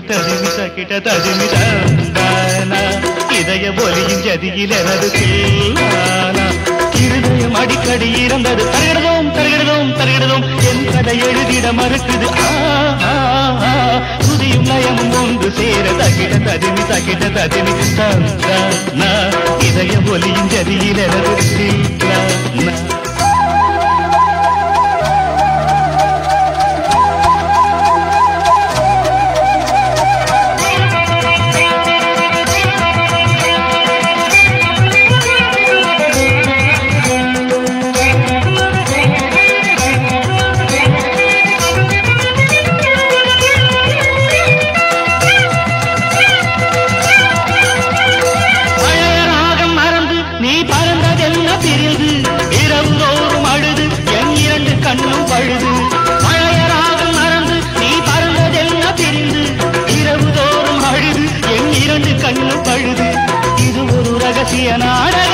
ததுமி தக்கிட்ட ததுமி தந்தானா இதய ஒலியின் ஜதியில் எனது கேளானா இருதயம் அடிக்கடி இறந்தது தருகிறதும் தருகிறதும் தருகிறதும் என் கதை எழுதிட மறுக்குது ஆ, ஆ, ஆ. துதியும் லயமும் ஒன்று சேர தகிட ததுமி தகிட ததுமி தந்தானா இதய ஒலியின் ஜதியில் எனது கேளானா பழைய ராகம் மறந்து நீ பறந்ததென்ன பிரிந்து இரவு தோறும் அழுது என் இரண்டு கண்ணும் பழுது பழைய ராகம் மறந்து நீ பறந்ததென்ன பிரிந்து இரவு தோறும் அழுது என் இரண்டு கண்ணும் பழுது இது ஒரு ரகசிய நாடகம்